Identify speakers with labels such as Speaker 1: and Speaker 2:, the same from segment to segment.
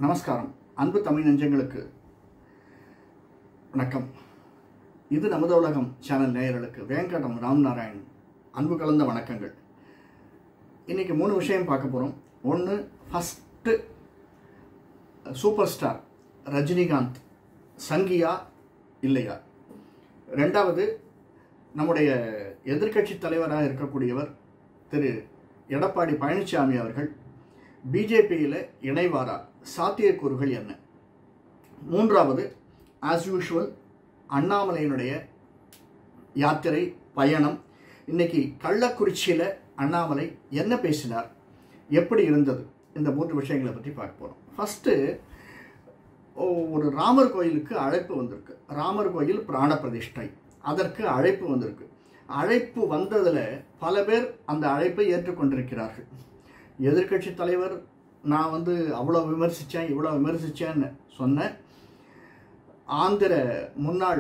Speaker 1: நமஸ்காரம் அன்பு தமிழ் நெஞ்சங்களுக்கு வணக்கம் இது நமது உலகம் சேனல் நேயர்களுக்கு வேங்கடம் ராம்நாராயண் அன்பு கலந்த வணக்கங்கள் இன்னைக்கு மூணு விஷயம் பார்க்க போகிறோம் ஒன்று ஃபஸ்ட்டு சூப்பர் ஸ்டார் ரஜினிகாந்த் சங்கியா இல்லையா ரெண்டாவது நம்முடைய எதிர்க்கட்சி தலைவராக இருக்கக்கூடியவர் திரு எடப்பாடி பழனிசாமி அவர்கள் பிஜேபியில் இணைவாரா சாத்தியக்கூறுகள் என்ன மூன்றாவது ஆஸ் யூஷுவல் அண்ணாமலையினுடைய யாத்திரை பயணம் இன்னைக்கு கள்ளக்குறிச்சியில் அண்ணாமலை என்ன பேசினார் எப்படி இருந்தது இந்த மூன்று விஷயங்களை பற்றி பார்க்க போகிறோம் ஃபஸ்ட்டு ஒரு ராமர் கோயிலுக்கு அழைப்பு வந்திருக்கு ராமர் கோயில் பிராண பிரதிஷ்டை அதற்கு அழைப்பு வந்திருக்கு அழைப்பு வந்ததில் பல பேர் அந்த அழைப்பை ஏற்றுக்கொண்டிருக்கிறார்கள் எதிர்க்கட்சி தலைவர் நான் வந்து அவ்வளோ விமர்சித்தேன் இவ்வளோ விமர்சித்தேன்னு சொன்னேன் ஆந்திர முன்னாள்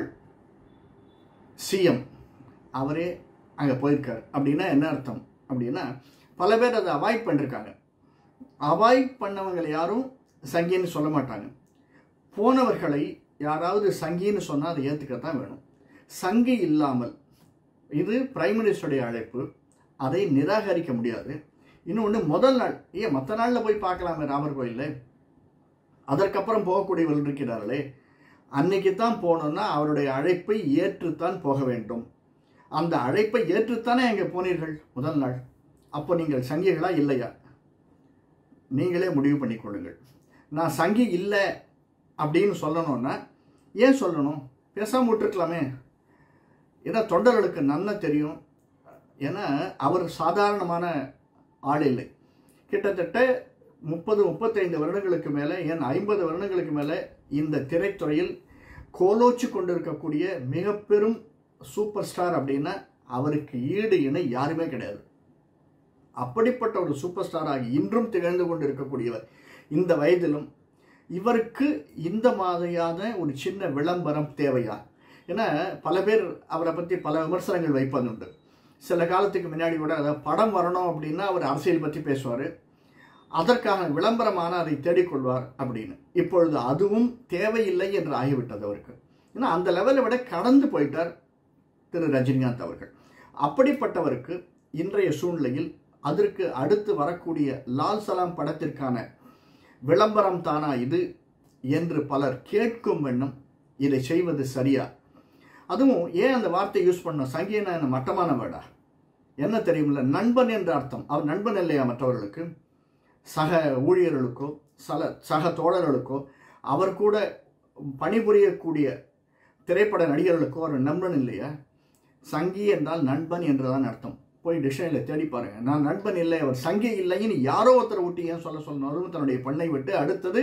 Speaker 1: சிஎம் அவரே அங்கே போயிருக்கார் அப்படின்னா என்ன அர்த்தம் அப்படின்னா பல பேர் அதை அவாய்ட் பண்ணிருக்காங்க அவாய்ட் பண்ணவங்களை யாரும் சங்கின்னு சொல்ல மாட்டாங்க போனவர்களை யாராவது சங்கின்னு சொன்னால் அதை ஏற்றுக்கத்தான் வேணும் சங்கி இல்லாமல் இது பிரைம் மினிஸ்டருடைய அழைப்பு அதை நிராகரிக்க முடியாது இன்னொன்று முதல் நாள் ஏன் மற்ற நாளில் போய் பார்க்கலாமே ராமர் கோயிலில் அதற்கப்புறம் போகக்கூடியவர்கள் இருக்கிறார்களே அன்னைக்கு தான் போகணுன்னா அவருடைய அழைப்பை ஏற்றுத்தான் போக வேண்டும் அந்த அழைப்பை ஏற்றுத்தானே அங்கே போனீர்கள் முதல் நாள் அப்போ நீங்கள் சங்கிகளா இல்லையா நீங்களே முடிவு பண்ணிக்கொள்ளுங்கள் நான் சங்கி இல்லை அப்படின்னு சொல்லணும்னா ஏன் சொல்லணும் பேசாமல் விட்டுருக்கலாமே ஏன்னா தொண்டர்களுக்கு நன்ன தெரியும் ஏன்னா அவர் சாதாரணமான ஆள் இல்லை கிட்டத்தட்ட முப்பது முப்பத்தைந்து வருடங்களுக்கு மேலே ஏன் ஐம்பது வருடங்களுக்கு மேலே இந்த திரைத்துறையில் கோலோச்சு கொண்டிருக்கக்கூடிய மிக பெரும் சூப்பர் ஸ்டார் அப்படின்னா அவருக்கு ஈடு இணை யாருமே கிடையாது அப்படிப்பட்ட ஒரு சூப்பர் ஸ்டாராக இன்றும் திகழ்ந்து கொண்டு இருக்கக்கூடியவர் இந்த வயதிலும் இவருக்கு இந்த மாதிரியான ஒரு சின்ன விளம்பரம் தேவையா ஏன்னா பல பேர் அவரை பற்றி பல விமர்சனங்கள் வைப்பது உண்டு சில காலத்துக்கு முன்னாடி கூட அதாவது படம் வரணும் அப்படின்னா அவர் அரசியல் பற்றி பேசுவார் அதற்கான விளம்பரமான அதை தேடிக்கொள்வார் அப்படின்னு இப்பொழுது அதுவும் தேவையில்லை என்று ஆகிவிட்டது அவருக்கு ஏன்னா அந்த லெவலை விட கடந்து போயிட்டார் திரு ரஜினிகாந்த் அவர்கள் அப்படிப்பட்டவருக்கு இன்றைய சூழ்நிலையில் அதற்கு அடுத்து வரக்கூடிய லால் சலாம் படத்திற்கான விளம்பரம் தானா இது என்று பலர் கேட்கும் வண்ணம் இதை செய்வது சரியா அதுவும் ஏன் அந்த வார்த்தை யூஸ் பண்ண சங்கீன மட்டமான வேடா என்ன தெரியுமில்ல நண்பன் என்ற அர்த்தம் அவர் நண்பன் இல்லையா மற்றவர்களுக்கு சக ஊழியர்களுக்கோ சல சக தோழர்களுக்கோ அவர் கூட பணிபுரியக்கூடிய திரைப்பட நடிகர்களுக்கோ அவர் நண்பன் இல்லையா சங்கி என்றால் நண்பன் என்றுதான் அர்த்தம் போய் டிக்ஷனரியில் தேடி பாருங்க நான் நண்பன் இல்லை அவர் சங்கி இல்லைன்னு யாரோ ஒருத்தர் ஊட்டி ஏன் சொல்ல சொல்லணும் தன்னுடைய பண்ணை விட்டு அடுத்தது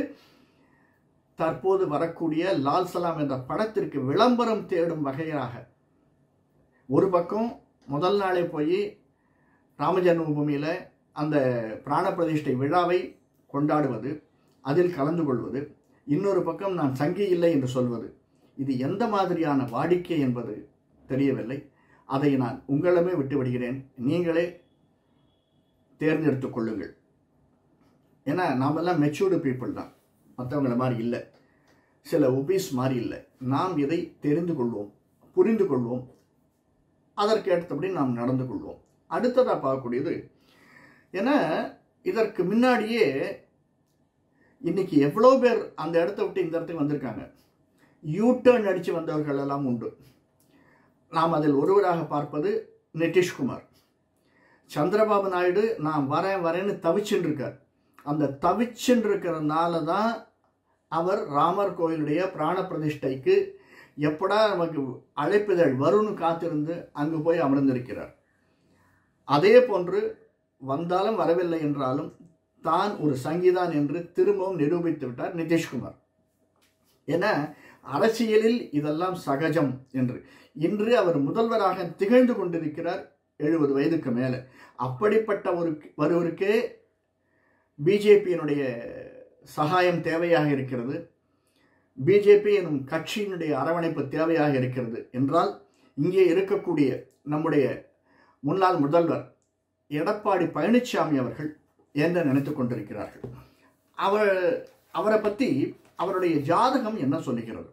Speaker 1: தற்போது வரக்கூடிய லால் சலாம் என்ற படத்திற்கு விளம்பரம் தேடும் வகையாக ஒரு பக்கம் முதல் நாளே போய் ராமஜன்மபூமியில் அந்த பிராண பிரதிஷ்டை விழாவை கொண்டாடுவது அதில் கலந்து கொள்வது இன்னொரு பக்கம் நான் சங்கி இல்லை என்று சொல்வது இது எந்த மாதிரியான வாடிக்கை என்பது தெரியவில்லை அதை நான் உங்களிடமே விட்டு விடுகிறேன் நீங்களே தேர்ந்தெடுத்துக் கொள்ளுங்கள் ஏன்னா நாமெல்லாம் மெச்சூர்டு பீப்புள் தான் மற்றவங்கள மாதிரி இல்லை சில ஒபீஸ் மாதிரி இல்லை நாம் இதை தெரிந்து கொள்வோம் புரிந்து கொள்வோம் அதற்கு ஏற்றபடி நாம் நடந்து கொள்வோம் அடுத்ததாக பார்க்கக்கூடியது ஏன்னா இதற்கு முன்னாடியே இன்னைக்கு எவ்வளோ பேர் அந்த இடத்த விட்டு இந்த இடத்துக்கு வந்திருக்காங்க யூ டர்ன் அடித்து வந்தவர்கள் எல்லாம் உண்டு நாம் அதில் ஒருவராக பார்ப்பது நிதிஷ்குமார் சந்திரபாபு நாயுடு நான் வரேன் வரேன்னு தவிச்சுன்னு இருக்கார் அந்த தவிச்சுன்னு இருக்கிறதுனால தான் அவர் ராமர் கோயிலுடைய பிராண பிரதிஷ்டைக்கு எப்படா நமக்கு அழைப்பிதழ் வரும்னு காத்திருந்து அங்கு போய் அமர்ந்திருக்கிறார் அதே போன்று வந்தாலும் வரவில்லை என்றாலும் தான் ஒரு சங்கிதான் என்று திரும்பவும் நிரூபித்து விட்டார் நிதிஷ்குமார் ஏன்னா அரசியலில் இதெல்லாம் சகஜம் என்று இன்று அவர் முதல்வராக திகழ்ந்து கொண்டிருக்கிறார் எழுபது வயதுக்கு மேலே அப்படிப்பட்ட ஒரு ஒருவருக்கே பிஜேபியினுடைய சகாயம் தேவையாக இருக்கிறது பிஜேபி எனும் கட்சியினுடைய அரவணைப்பு தேவையாக இருக்கிறது என்றால் இங்கே இருக்கக்கூடிய நம்முடைய முன்னாள் முதல்வர் எடப்பாடி பழனிசாமி அவர்கள் என்று நினைத்து கொண்டிருக்கிறார்கள் அவர் அவரை பற்றி அவருடைய ஜாதகம் என்ன சொல்லுகிறது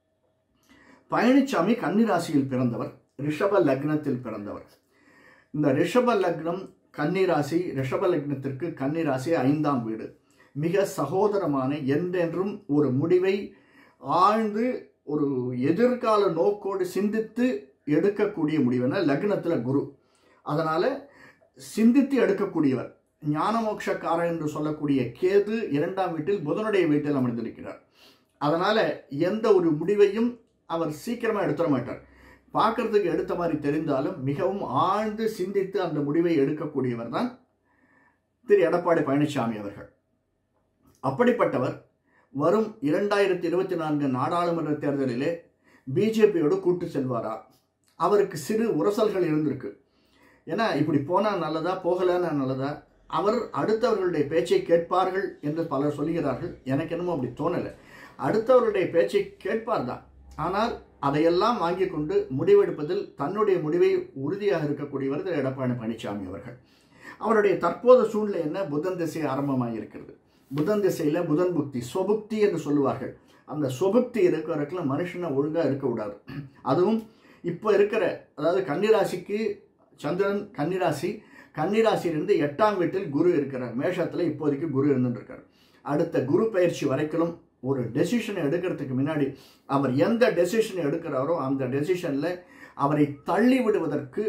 Speaker 1: பழனிசாமி கன்னிராசியில் பிறந்தவர் ரிஷப லக்னத்தில் பிறந்தவர் இந்த ரிஷப லக்னம் கன்னிராசி ரிஷப லக்னத்திற்கு கன்னிராசி ஐந்தாம் வீடு மிக சகோதரமான என்றென்றும் ஒரு முடிவை ஆழ்ந்து ஒரு எதிர்கால நோக்கோடு சிந்தித்து எடுக்கக்கூடிய முடிவுனா லக்னத்தில் குரு அதனால சிந்தித்து எடுக்கக்கூடியவர் ஞானமோட்சக்காரன் என்று சொல்லக்கூடிய கேது இரண்டாம் வீட்டில் புதனுடைய வீட்டில் அமர்ந்திருக்கிறார் அதனால எந்த ஒரு முடிவையும் அவர் சீக்கிரமா எடுத்துட மாட்டார் பார்க்கறதுக்கு எடுத்த மாதிரி தெரிந்தாலும் மிகவும் ஆழ்ந்து சிந்தித்து அந்த முடிவை எடுக்கக்கூடியவர் தான் திரு எடப்பாடி பழனிசாமி அவர்கள் அப்படிப்பட்டவர் வரும் இரண்டாயிரத்தி இருபத்தி நான்கு நாடாளுமன்ற தேர்தலிலே பிஜேபியோடு கூட்டு செல்வாரா அவருக்கு சிறு உரசல்கள் இருந்திருக்கு ஏன்னா இப்படி போனால் நல்லதா போகலன்னா நல்லதா அவர் அடுத்தவர்களுடைய பேச்சை கேட்பார்கள் என்று பலர் சொல்கிறார்கள் எனக்கு என்னமோ அப்படி தோணலை அடுத்தவர்களுடைய பேச்சை கேட்பார் தான் ஆனால் அதையெல்லாம் வாங்கி கொண்டு முடிவெடுப்பதில் தன்னுடைய முடிவை உறுதியாக இருக்கக்கூடியவர் திரு எடப்பாடி பழனிசாமி அவர்கள் அவருடைய தற்போது சூழ்நிலை என்ன புதன் திசை ஆரம்பமாக இருக்கிறது புதன் திசையில் புதன் புக்தி சொபுக்தி என்று சொல்லுவார்கள் அந்த சொபுக்தி இருக்கிற வரைக்கும் மனுஷனை ஒழுங்காக இருக்க விடாது அதுவும் இப்போ இருக்கிற அதாவது கன்னிராசிக்கு சந்திரன் கன்னிராசி கன்னிராசியிலிருந்து எட்டாம் வீட்டில் குரு இருக்கிறார் மேஷத்தில் இப்போதைக்கு குரு இருந்துட்டு இருக்கார் அடுத்த குரு பயிற்சி வரைக்கும் ஒரு டெசிஷனை எடுக்கிறதுக்கு முன்னாடி அவர் எந்த டெசிஷனை எடுக்கிறாரோ அந்த டெசிஷனில் அவரை தள்ளி விடுவதற்கு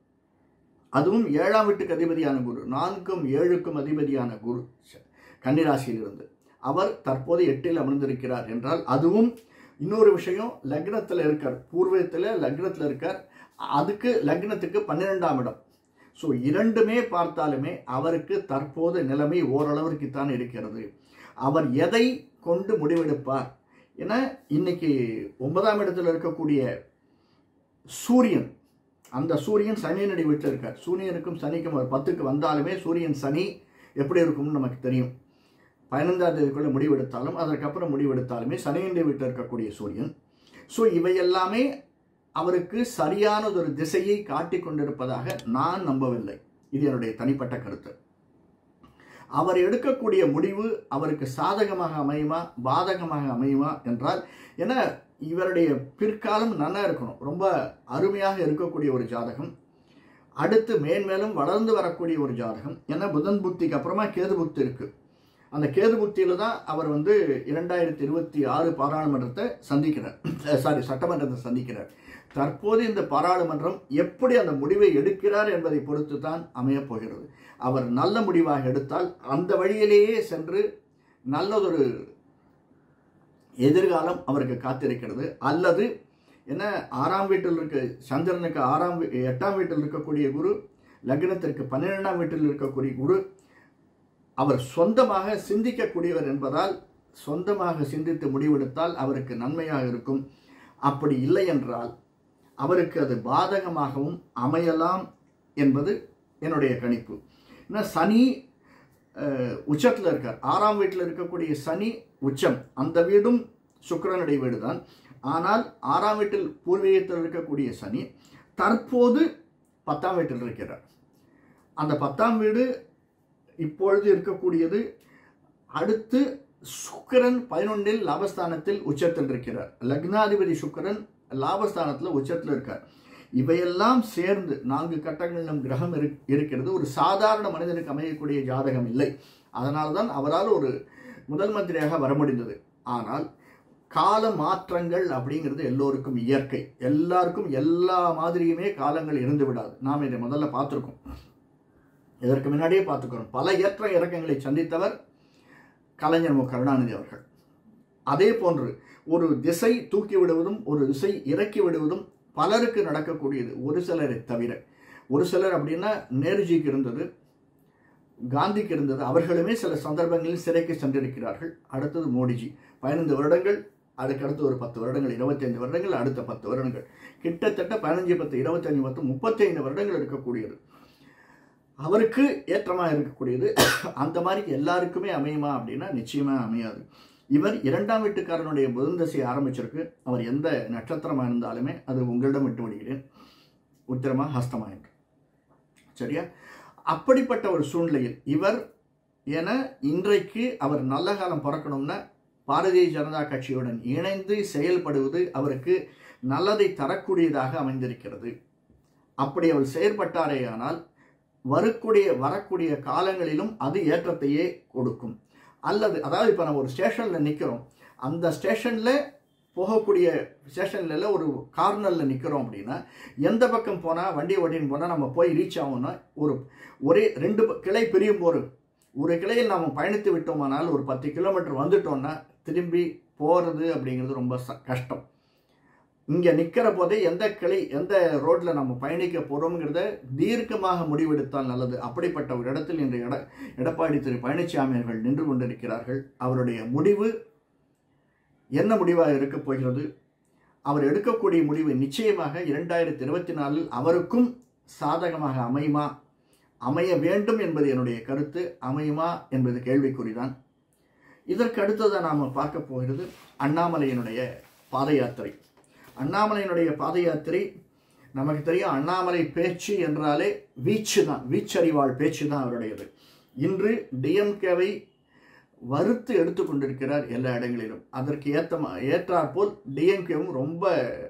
Speaker 1: அதுவும் ஏழாம் வீட்டுக்கு அதிபதியான குரு நான்கும் ஏழுக்கும் அதிபதியான குரு கன்னிராசியிலிருந்து அவர் தற்போது எட்டில் அமர்ந்திருக்கிறார் என்றால் அதுவும் இன்னொரு விஷயம் லக்னத்தில் இருக்கார் பூர்வத்தில் லக்னத்தில் இருக்கார் அதுக்கு லக்னத்துக்கு பன்னிரெண்டாம் இடம் ஸோ இரண்டுமே பார்த்தாலுமே அவருக்கு தற்போது நிலைமை ஓரளவிற்கு தான் இருக்கிறது அவர் எதை கொண்டு முடிவெடுப்பார் ஏன்னா இன்னைக்கு ஒன்பதாம் இடத்துல இருக்கக்கூடிய சூரியன் அந்த சூரியன் சனியனுடைய வீட்டில் இருக்கார் சூரியனுக்கும் சனிக்கும் ஒரு பத்துக்கு வந்தாலுமே சூரியன் சனி எப்படி இருக்கும்னு நமக்கு தெரியும் பதினைந்தாம் தேதிக்குள்ள முடிவெடுத்தாலும் அதற்கப்புறம் முடிவெடுத்தாலுமே சனியனுடைய வீட்டில் இருக்கக்கூடிய சூரியன் ஸோ இவை எல்லாமே அவருக்கு சரியானதொரு திசையை காட்டிக் கொண்டிருப்பதாக நான் நம்பவில்லை இது என்னுடைய தனிப்பட்ட கருத்து அவர் எடுக்கக்கூடிய முடிவு அவருக்கு சாதகமாக அமையுமா பாதகமாக அமையுமா என்றால் ஏன்னா இவருடைய பிற்காலம் நல்லா இருக்கணும் ரொம்ப அருமையாக இருக்கக்கூடிய ஒரு ஜாதகம் அடுத்து மேன்மேலும் வளர்ந்து வரக்கூடிய ஒரு ஜாதகம் ஏன்னா புதன் புக்திக்கு அப்புறமா கேது புக்தி இருக்கு அந்த கேது புக்தியில் தான் அவர் வந்து இரண்டாயிரத்தி இருபத்தி ஆறு பாராளுமன்றத்தை சந்திக்கிறார் சாரி சட்டமன்றத்தை சந்திக்கிறார் தற்போது இந்த பாராளுமன்றம் எப்படி அந்த முடிவை எடுக்கிறார் என்பதை பொறுத்து தான் அமையப் போகிறது அவர் நல்ல முடிவாக எடுத்தால் அந்த வழியிலேயே சென்று நல்லதொரு எதிர்காலம் அவருக்கு காத்திருக்கிறது அல்லது என்ன ஆறாம் வீட்டில் இருக்க சந்திரனுக்கு ஆறாம் வீ- எட்டாம் வீட்டில் இருக்கக்கூடிய குரு லக்னத்திற்கு பன்னிரெண்டாம் வீட்டில் இருக்கக்கூடிய குரு அவர் சொந்தமாக சிந்திக்கக்கூடியவர் என்பதால் சொந்தமாக சிந்தித்து முடிவெடுத்தால் அவருக்கு நன்மையாக இருக்கும் அப்படி இல்லை என்றால் அவருக்கு அது பாதகமாகவும் அமையலாம் என்பது என்னுடைய கணிப்பு ஏன்னா சனி உச்சத்தில் இருக்கார் ஆறாம் வீட்டில் இருக்கக்கூடிய சனி உச்சம் அந்த வீடும் சுக்கிரனுடைய வீடு தான் ஆனால் ஆறாம் வீட்டில் பூர்வீகத்தில் இருக்கக்கூடிய சனி தற்போது பத்தாம் வீட்டில் இருக்கிறார் அந்த பத்தாம் வீடு இப்பொழுது இருக்கக்கூடியது அடுத்து சுக்கிரன் பதினொன்றில் லாபஸ்தானத்தில் உச்சத்தில் இருக்கிறார் லக்னாதிபதி சுக்கிரன் லாபஸ்தானத்தில் உச்சத்தில் இருக்கார் இவையெல்லாம் சேர்ந்து நான்கு கட்டங்களிலும் கிரகம் இரு இருக்கிறது ஒரு சாதாரண மனிதனுக்கு அமையக்கூடிய ஜாதகம் இல்லை அதனால தான் அவரால் ஒரு முதல் மந்திரியாக வர முடிந்தது ஆனால் கால மாற்றங்கள் அப்படிங்கிறது எல்லோருக்கும் இயற்கை எல்லாருக்கும் எல்லா மாதிரியுமே காலங்கள் இருந்து விடாது நாம் இதை முதல்ல பார்த்துருக்கோம் இதற்கு முன்னாடியே பார்த்துக்கிறோம் பல ஏற்ற இறக்கங்களை சந்தித்தவர் கலைஞர் மு கருணாநிதி அவர்கள் அதே போன்று ஒரு திசை தூக்கி விடுவதும் ஒரு திசை இறக்கி விடுவதும் பலருக்கு நடக்கக்கூடியது ஒரு சிலரை தவிர ஒரு சிலர் அப்படின்னா நேருஜிக்கு இருந்தது காந்திக்கு இருந்தது அவர்களுமே சில சந்தர்ப்பங்களில் சிறைக்கு சென்றிருக்கிறார்கள் அடுத்தது மோடிஜி பதினைந்து வருடங்கள் அதுக்கடுத்து ஒரு பத்து வருடங்கள் இருபத்தைந்து வருடங்கள் அடுத்த பத்து வருடங்கள் கிட்டத்தட்ட பதினஞ்சு பத்து இருபத்தஞ்சு பத்து முப்பத்தைந்து வருடங்கள் இருக்கக்கூடியது அவருக்கு ஏற்றமாக இருக்கக்கூடியது அந்த மாதிரி எல்லாருக்குமே அமையுமா அப்படின்னா நிச்சயமா அமையாது இவர் இரண்டாம் வீட்டுக்காரனுடைய புதன் தசை ஆரம்பிச்சிருக்கு அவர் எந்த நட்சத்திரமாக இருந்தாலுமே அது உங்களிடம் விட்டு விடுகிறேன் உத்திரமா ஹஸ்தமா என்று சரியா அப்படிப்பட்ட ஒரு சூழ்நிலையில் இவர் என இன்றைக்கு அவர் நல்ல காலம் பிறக்கணும்னா பாரதிய ஜனதா கட்சியுடன் இணைந்து செயல்படுவது அவருக்கு நல்லதை தரக்கூடியதாக அமைந்திருக்கிறது அப்படி அவர் செயற்பட்டாரேயானால் வரக்கூடிய வரக்கூடிய காலங்களிலும் அது ஏற்றத்தையே கொடுக்கும் அல்லது அதாவது இப்போ நம்ம ஒரு ஸ்டேஷனில் நிற்கிறோம் அந்த ஸ்டேஷனில் போகக்கூடிய ஸ்டேஷன்ல ஒரு கார்னரில் நிற்கிறோம் அப்படின்னா எந்த பக்கம் போனால் வண்டி ஓட்டின்னு போனால் நம்ம போய் ரீச் ஆகும்னா ஒரு ஒரே ரெண்டு ப- கிளை பிரியும் போது ஒரு கிளையில் நாம் பயணித்து விட்டோமானால் ஒரு பத்து கிலோமீட்டர் வந்துட்டோம்னா திரும்பி போகிறது அப்படிங்கிறது ரொம்ப ச- கஷ்டம் இங்கே நிற்கிற போதே எந்த கிளை எந்த ரோட்டில் நம்ம பயணிக்க போகிறோம்ங்கிறத தீர்க்கமாக முடிவெடுத்தால் நல்லது அப்படிப்பட்ட ஒரு இடத்தில் இன்று எட எடப்பாடி திரு பழனிசாமி அவர்கள் நின்று கொண்டிருக்கிறார்கள் அவருடைய முடிவு என்ன முடிவாக இருக்கப் போகிறது அவர் எடுக்கக்கூடிய முடிவு நிச்சயமாக இரண்டாயிரத்தி இருபத்தி நாலில் அவருக்கும் சாதகமாக அமையுமா அமைய வேண்டும் என்பது என்னுடைய கருத்து அமையுமா என்பது கேள்விக்குறிதான் இதற்கு அடுத்ததாக நாம் பார்க்க போகிறது அண்ணாமலையினுடைய பாத யாத்திரை அண்ணாமலையினுடைய பாத யாத்திரை நமக்கு தெரியும் அண்ணாமலை பேச்சு என்றாலே வீச்சு தான் வீச்சறிவாள் பேச்சு தான் அவருடையது இன்று டிஎம்கேவை வறுத்து எடுத்துக்கொண்டிருக்கிறார் எல்லா இடங்களிலும் அதற்கு ஏத்த ஏற்றாற்போல் டிஎம்கேவும் ரொம்ப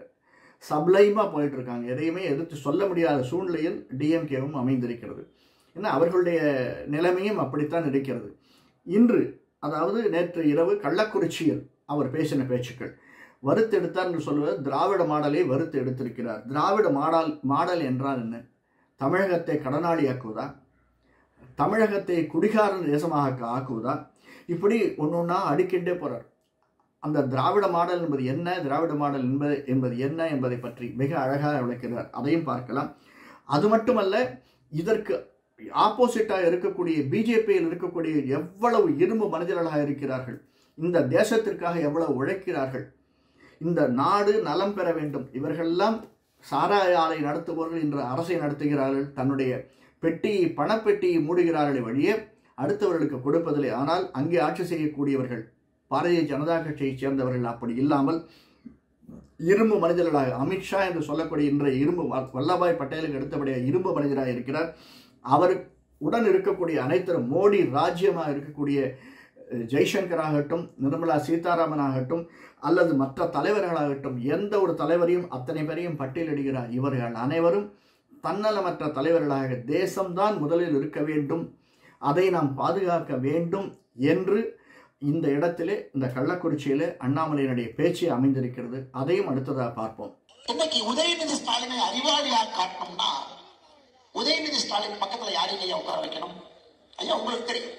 Speaker 1: சப்ளைமாக போயிட்டு இருக்காங்க எதையுமே எதிர்த்து சொல்ல முடியாத சூழ்நிலையில் டிஎம்கேவும் அமைந்திருக்கிறது ஏன்னா அவர்களுடைய நிலைமையும் அப்படித்தான் இருக்கிறது இன்று அதாவது நேற்று இரவு கள்ளக்குறிச்சியில் அவர் பேசின பேச்சுக்கள் வறுத்து எடுத்தார் என்று சொல்வது திராவிட மாடலை வறுத்து எடுத்திருக்கிறார் திராவிட மாடல் மாடல் என்றால் என்ன தமிழகத்தை கடனாளியாக்குவதா தமிழகத்தை குடிகாரன் தேசமாக ஆக்குவதா இப்படி ஒன்று ஒன்றா அடிக்கின்றே போறார் அந்த திராவிட மாடல் என்பது என்ன திராவிட மாடல் என்பது என்பது என்ன என்பதை பற்றி மிக அழகாக விளக்கிறார் அதையும் பார்க்கலாம் அது மட்டுமல்ல இதற்கு ஆப்போசிட்டாக இருக்கக்கூடிய பிஜேபியில் இருக்கக்கூடிய எவ்வளவு இரும்பு மனிதர்களாக இருக்கிறார்கள் இந்த தேசத்திற்காக எவ்வளவு உழைக்கிறார்கள் இந்த நாடு நலம் பெற வேண்டும் இவர்களெல்லாம் சாராய ஆலை நடத்துபவர்கள் இன்று அரசை நடத்துகிறார்கள் தன்னுடைய பெட்டியை பணப்பெட்டியை மூடுகிறார்களே வழியே அடுத்தவர்களுக்கு கொடுப்பதில்லை ஆனால் அங்கே ஆட்சி செய்யக்கூடியவர்கள் பாரதிய ஜனதா கட்சியைச் சேர்ந்தவர்கள் அப்படி இல்லாமல் இரும்பு மனிதர்களாக அமித்ஷா என்று சொல்லக்கூடிய இன்றைய இரும்பு வ- வல்லபாய் பட்டேலுக்கு அடுத்தபடியாக இரும்பு மனிதராக இருக்கிறார் அவர் உடன் இருக்கக்கூடிய அனைத்தரும் மோடி ராஜ்யமாக இருக்கக்கூடிய அஹ், ஜெய்சங்கர் ஆகட்டும் நிர்மலா சீதாராமன் ஆகட்டும் அல்லது மற்ற தலைவர்களாகட்டும் எந்த ஒரு தலைவரையும் அத்தனை பேரையும் பட்டியலிடுகிறார் இவர்கள் அனைவரும் தன்னலமற்ற தலைவர்களாக தேசம்தான் முதலில் இருக்க வேண்டும் அதை நாம் பாதுகாக்க வேண்டும் என்று இந்த இடத்திலே இந்த கள்ளக்குறிச்சியிலே அண்ணாமலையினுடைய பேச்சு அமைந்திருக்கிறது அதையும் அடுத்ததாக பார்ப்போம்
Speaker 2: இன்னைக்கு உதயநிதி ஸ்டாலினை அறிவாளியா காட்டணும்னா உதயநிதி ஸ்டாலின் பக்கத்துல யாரையும் ஐயா உட்கார வைக்கணும் ஐயா உங்களுக்கு தெரியும்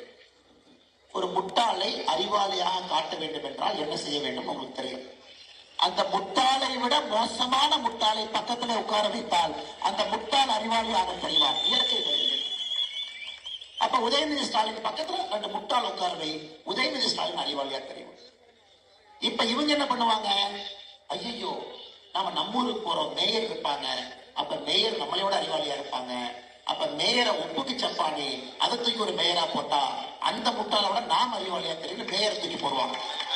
Speaker 2: ஒரு முட்டாளை அறிவாளியாக காட்ட வேண்டும் என்றால் என்ன செய்ய வேண்டும் உங்களுக்கு தெரியும் அந்த முட்டாளை விட மோசமான முட்டாளை பக்கத்துல உட்கார வைத்தால் அந்த முட்டாள் அறிவாளியாக தெரிவார் இயற்கை வழியில் அப்ப உதயநிதி ஸ்டாலின் பக்கத்துல ரெண்டு முட்டாள் உட்கார வை உதயநிதி ஸ்டாலின் அறிவாளியா தெரியும் இப்ப இவங்க என்ன பண்ணுவாங்க ஐயோ நாம நம்ம ஊருக்கு போறோம் மேயர் இருப்பாங்க அப்ப மேயர் நம்மளையோட அறிவாளியா இருப்பாங்க அப்ப மேயரை ஒப்புக்கு சப்பானி அதை தூக்கி ஒரு மேயரா போட்டா அந்த முட்டாளோட நாம் அறிவாளியா தெரியும் மேயரை தூக்கி போடுவாங்க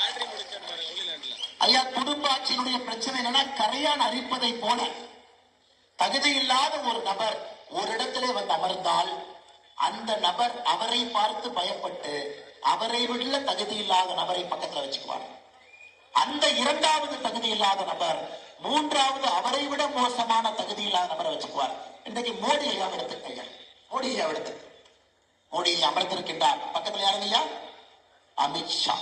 Speaker 2: ஐயா குடும்ப ஆட்சியினுடைய பிரச்சனை என்னன்னா கரையான் அரிப்பதை போல தகுதி இல்லாத ஒரு நபர் ஒரு இடத்திலே வந்து அமர்ந்தால் அந்த நபர் அவரை பார்த்து பயப்பட்டு அவரை விட தகுதி இல்லாத நபரை பக்கத்துல வச்சுக்குவார் அந்த இரண்டாவது தகுதி இல்லாத நபர் மூன்றாவது அவரை விட மோசமான தகுதி இல்லாத நபரை வச்சுக்குவார் இன்றைக்கு மோடி ஐயா எடுத்துக்கங்க மோடி ஐயா எடுத்து மோடி ஐயா அமர்ந்திருக்கின்றார் பக்கத்துல யாருங்க ஐயா அமித்ஷா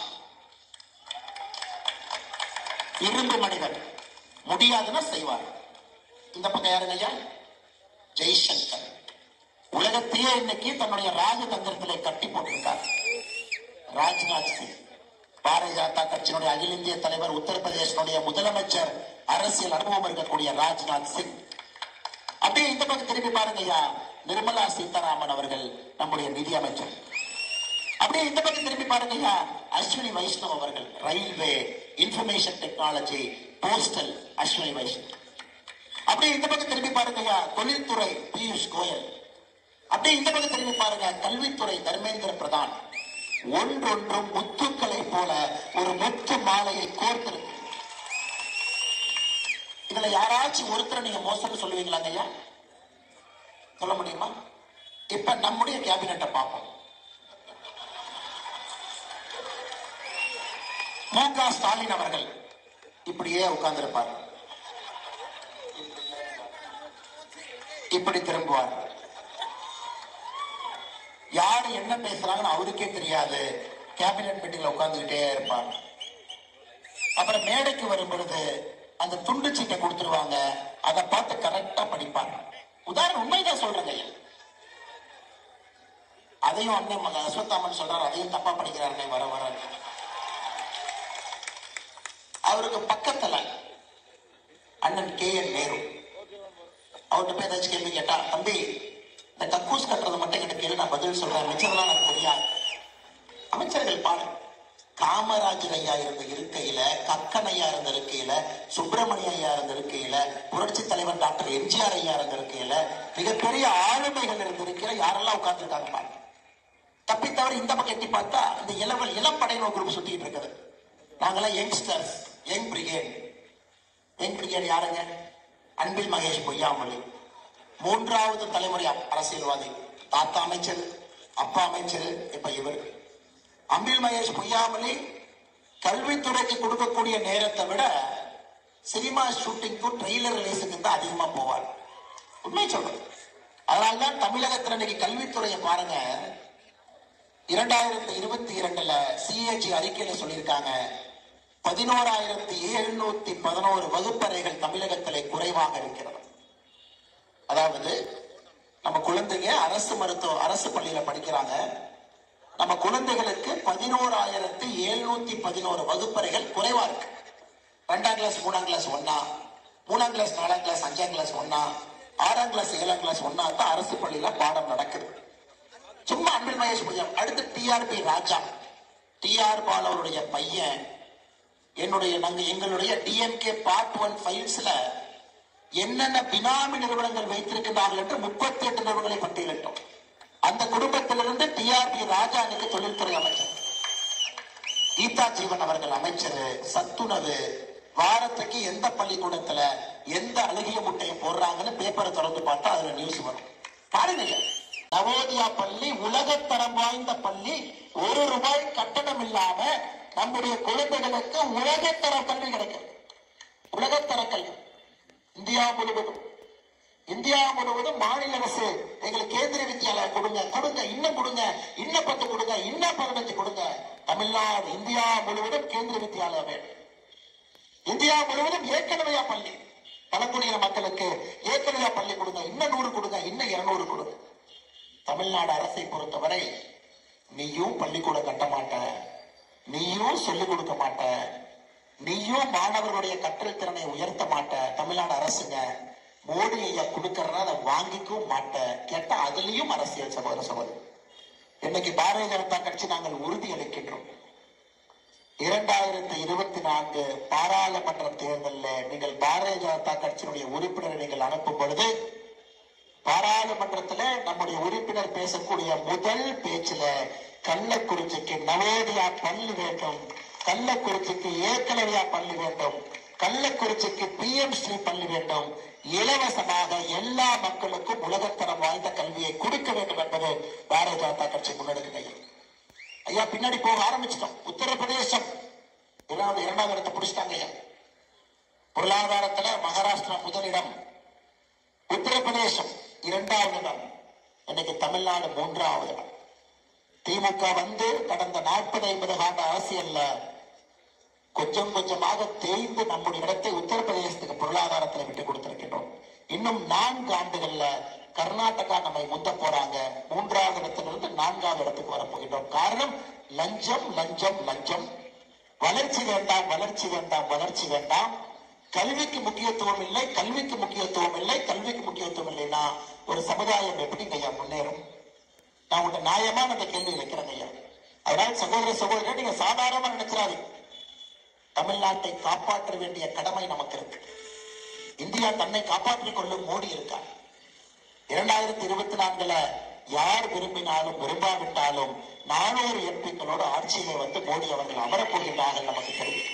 Speaker 2: இரும்பு மனிதன் முடியாதுன்னா செய்வார் இந்த பக்கம் யாருங்க ஐயா ஜெய்சங்கர் உலகத்தையே இன்னைக்கு தன்னுடைய ராஜதந்திரத்திலே கட்டி போட்டிருக்கார் ராஜ்நாத் சிங் பாரதிய ஜனதா கட்சியினுடைய அகில இந்திய தலைவர் உத்தரப்பிரதேசனுடைய முதலமைச்சர் அரசியல் அனுபவம் இருக்கக்கூடிய ராஜ்நாத் சிங் அப்படியே இந்த பக்கம் திரும்பி பாருங்க ஐயா நிர்மலா சீதாராமன் அவர்கள் நம்முடைய நிதி அமைச்சர் அப்படியே இந்த பக்கம் திரும்பி பாருங்க ஐயா அஸ்வினி வைஷ்ணவ் அவர்கள் railway information technology postal Ashwini Vaishnaw அப்படியே இந்த பக்கம் திரும்பி பாருங்க ஐயா தொழில்துறை பியூஷ் கோயல் அப்படியே இந்த பக்கம் திரும்பி பாருங்க கல்வித்துறை தர்மேந்திர பிரதான் ஒன்றொன்றும் முத்துக்களை போல ஒரு முத்து மாலையை கோர்த்திருக்கு இதுல யாராச்சும் ஒருத்தரை நீங்க மோசம்னு சொல்லுவீங்களாங்க ஐயா சொல்ல முடியுமா இப்ப நம்முடைய கேபினட்டை பார்ப்போம் மு க ஸ்டாலின் அவர்கள் இப்படியே உட்கார்ந்திருப்பார் இப்படி திரும்புவார் யாரு என்ன பேசுறாங்கன்னு அவருக்கே தெரியாது கேபினெட் மீட்டிங்ல உட்கார்ந்துகிட்டே இருப்பார் அப்புறம் மேடைக்கு வரும் பொழுது அந்த துண்டு சீட்டை கொடுத்துருவாங்க அதை பார்த்து கரெக்டா படிப்பாங்க உதாரணம் உண்மைதான் சொல்றேங்க ஐயா அதையும் அண்ணன் மக அஸ்வத்தாமன் சொல்றாரு அதையும் தப்பா படிக்கிறாருங்க வர வர அவருக்கு பக்கத்துல அண்ணன் கே என் நேரு அவர்கிட்ட போய் ஏதாச்சும் கேள்வி கேட்டா தம்பி இந்த கக்கூஸ் கட்டுறது மட்டும் கிட்ட கேள்வி நான் பதில் சொல்றேன் மிச்சதெல்லாம் எனக்கு தெரியாது அமைச்சர்கள் பாடு காமராஜர் ஐயா இருந்த இருக்கையில கக்கன் ஐயா இருந்த இருக்கையில சுப்பிரமணிய ஐயா இருந்த இருக்கையில புரட்சி தலைவர் டாக்டர் எம்ஜிஆர் ஐயா இருந்த இருக்கையில மிகப்பெரிய ஆளுமைகள் இருந்த இருக்கையில யாரெல்லாம் உட்கார்ந்துருக்காங்க பாருங்க தப்பி தவிர இந்த பக்கம் எட்டி பார்த்தா இந்த இளவல் இளம்படைன்னு ஒரு குரூப் சுத்திட்டு இருக்குது நாங்கெல்லாம் youngsters young brigade young brigade யாருங்க அன்பில் மகேஷ் பொய்யாமொழி மூன்றாவது தலைமுறை அரசியல்வாதி தாத்தா அமைச்சர் அப்பா அமைச்சர் இப்ப இவர் அன்பில் மகேஷ் பொய்யாமொழி கல்வித்துறைக்கு கொடுக்கக்கூடிய நேரத்தை விட சினிமா ஷூட்டிங்க்கும் ட்ரெய்லர் ரிலீஸுக்கு தான் அதிகமா போவார் உண்மை சொல்றேன் அதனால்தான் தமிழகத்துல இன்னைக்கு கல்வித்துறையை பாருங்க இரண்டாயிரத்தி இருபத்தி இரண்டுல சிஏஜி அறிக்கையில சொல்லியிருக்காங்க பதினோராயிரத்தி எழுநூத்தி பதினோரு வகுப்பறைகள் தமிழகத்திலே குறைவாக இருக்கிறது அதாவது நம்ம குழந்தைங்க அரசு மருத்துவ அரசு பள்ளியில படிக்கிறாங்க நம்ம குழந்தைகளுக்கு பதினோராயிரத்தி எழுநூத்தி பதினோரு வகுப்பறைகள் குறைவா இருக்கு ரெண்டாம் கிளாஸ் மூணாம் கிளாஸ் ஒன்னா மூணாம் கிளாஸ் நாலாம் கிளாஸ் அஞ்சாம் கிளாஸ் ஒன்னா ஆறாம் கிளாஸ் ஏழாம் கிளாஸ் ஒன்னா தான் அரசு பள்ளியில பாடம் நடக்குது சும்மா அன்பில் மகேஷ் பையன் அடுத்து டிஆர்பி ராஜா டிஆர் பால் அவருடைய பையன் என்னுடைய நாங்க எங்களுடைய டிஎம்கே பார்ட் ஒன் ஃபைல்ஸ்ல என்னென்ன பினாமி நிறுவனங்கள் வைத்திருக்கிறார்கள் என்று முப்பத்தி எட்டு நிறுவனங்களை பட்டியலிட்டோம் அந்த குடும்பத்திலிருந்து டிஆர்பி ராஜா எனக்கு தொழில்துறை அமைச்சர் கீதா ஜீவன் அவர்கள் அமைச்சர் சத்துணவு வாரத்துக்கு எந்த பள்ளிக்கூடத்துல எந்த அழுகிய முட்டையை போடுறாங்கன்னு பேப்பரை திறந்து பார்த்தா அதுல நியூஸ் வரும் பாருங்க நவோதயா பள்ளி உலகத்தரம் வாய்ந்த பள்ளி ஒரு ரூபாய் கட்டணம் இல்லாம நம்முடைய குழந்தைகளுக்கு உலகத்தர கல்வி கிடைக்கும் உலகத்தர கல்வி இந்தியா முழுவதும் இந்தியா முழுவதும் மாநில அரசு எங்களுக்கு கேந்திரிய வித்யாலயம் கொடுங்க கொடுங்க இன்னும் கொடுங்க இன்னும் பத்து கொடுங்க இன்னும் பதினஞ்சு கொடுங்க தமிழ்நாடு இந்தியா முழுவதும் கேந்திரிய வித்யாலயம் வேணும் இந்தியா முழுவதும் ஏற்கனவே பள்ளி பழங்குடியின மக்களுக்கு ஏற்கனவே பள்ளி கொடுங்க இன்னும் நூறு கொடுங்க இன்னும் இருநூறு கொடுங்க தமிழ்நாடு அரசை பொறுத்தவரை நீயும் பள்ளிக்கூடம் கட்ட மாட்ட நீயும் சொல்லிக் கொடுக்க மாட்ட நீயும் மாணவர்களுடைய கற்றல் திறனை உயர்த்த மாட்ட தமிழ்நாடு அரசுங்க மோடி ஐயா கொடுக்கறனா அதை வாங்கிக்கவும் மாட்ட கேட்டா அதுலயும் அரசியல் சகோதர சகோதரி இன்னைக்கு பாரதிய ஜனதா கட்சி நாங்கள் உறுதி அளிக்கின்றோம் இரண்டாயிரத்தி இருபத்தி நான்கு பாராளுமன்ற தேர்தலில் நீங்கள் பாரதிய ஜனதா கட்சியினுடைய உறுப்பினரை நீங்கள் அனுப்பும் பொழுது பாராளுமன்றத்துல நம்முடைய உறுப்பினர் பேசக்கூடிய முதல் பேச்சுல கள்ளக்குறிச்சிக்கு நவோதயா பள்ளி வேண்டும் கள்ளக்குறிச்சிக்கு ஏக்கலவையா பள்ளி வேண்டும் கள்ளக்குறிச்சிக்கு பி எம் ஸ்ரீ பள்ளி வேண்டும் இலவசமாக எல்லா மக்களுக்கும் உலகத்தரம் வாய்ந்த கல்வியை கொடுக்க வேண்டும் என்பது பாரதிய ஜனதா கட்சி முன்னெடுக்குது ஐயா பின்னாடி போக ஆரம்பிச்சிட்டோம் உத்தரப்பிரதேசம் இரண்டாவது இரண்டாவது இடத்தை பிடிச்சிட்டாங்க ஐயா பொருளாதாரத்துல மகாராஷ்டிரா முதலிடம் உத்தரப்பிரதேசம் இரண்டாவது இடம் இன்னைக்கு தமிழ்நாடு மூன்றாவது இடம் திமுக வந்து கடந்த நாற்பது ஐம்பது ஆண்டு அரசியல்ல கொஞ்சம் கொஞ்சமாக தேய்ந்து நம்முடைய இடத்தை உத்தரப்பிரதேசத்துக்கு பொருளாதாரத்தில் விட்டு கொடுத்திருக்கின்றோம் இன்னும் நான்கு ஆண்டுகள்ல கர்நாடகா நம்மை முந்த போறாங்க மூன்றாவது இடத்திலிருந்து நான்காவது இடத்துக்கு வர போகின்றோம் காரணம் லஞ்சம் லஞ்சம் லஞ்சம் வளர்ச்சி வேண்டாம் வளர்ச்சி வேண்டாம் வளர்ச்சி வேண்டாம் கல்விக்கு முக்கியத்துவம் இல்லை கல்விக்கு முக்கியத்துவம் இல்லை கல்விக்கு முக்கியத்துவம் இல்லைன்னா ஒரு சமுதாயம் எப்படிங்க ஐயா முன்னேறும் நான் உங்க நியாயமா அந்த கேள்வி வைக்கிறேங்க ஐயா அதனால சகோதர சகோதரர் நீங்க சாதாரணமா நினைச்சிடாதீங்க தமிழ்நாட்டை காப்பாற்ற வேண்டிய கடமை நமக்கு இருக்கு இந்தியா தன்னை காப்பாற்றிக் கொள்ளும் மோடி இருக்கார் இரண்டாயிரத்தி இருபத்தி நான்குல யார் விரும்பினாலும் விரும்பாவிட்டாலும் நானூறு எம்பிக்களோடு ஆட்சியிலே வந்து மோடி அவர்கள் அமரப் போகின்றார்கள் நமக்கு தெரியும்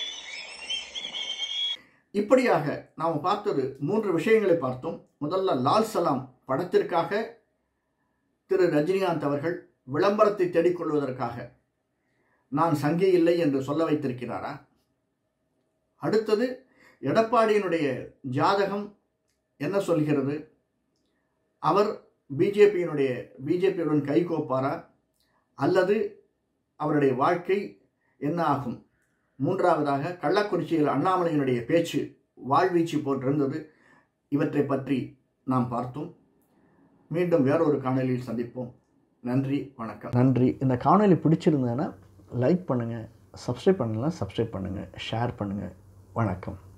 Speaker 1: இப்படியாக நாம் பார்த்தது மூன்று விஷயங்களை பார்த்தோம் முதல்ல லால் சலாம் படத்திற்காக திரு ரஜினிகாந்த் அவர்கள் விளம்பரத்தை தேடிக்கொள்வதற்காக நான் சங்கி இல்லை என்று சொல்ல வைத்திருக்கிறாரா அடுத்தது எடப்பாடியினுடைய ஜாதகம் என்ன சொல்கிறது அவர் பிஜேபியினுடைய பிஜேபியுடன் கைகோப்பாரா அல்லது அவருடைய வாழ்க்கை என்ன ஆகும் மூன்றாவதாக கள்ளக்குறிச்சியில் அண்ணாமலையினுடைய பேச்சு வாழ்வீச்சு போன்றிருந்தது இவற்றை பற்றி நாம் பார்த்தோம் மீண்டும் வேறொரு காணொலியில் சந்திப்போம் நன்றி வணக்கம் நன்றி இந்த காணொலி பிடிச்சிருந்ததுன்னா லைக் பண்ணுங்கள் சப்ஸ்கிரைப் பண்ணலாம் சப்ஸ்கிரைப் பண்ணுங்கள் ஷேர் பண்ணுங்கள் வணக்கம்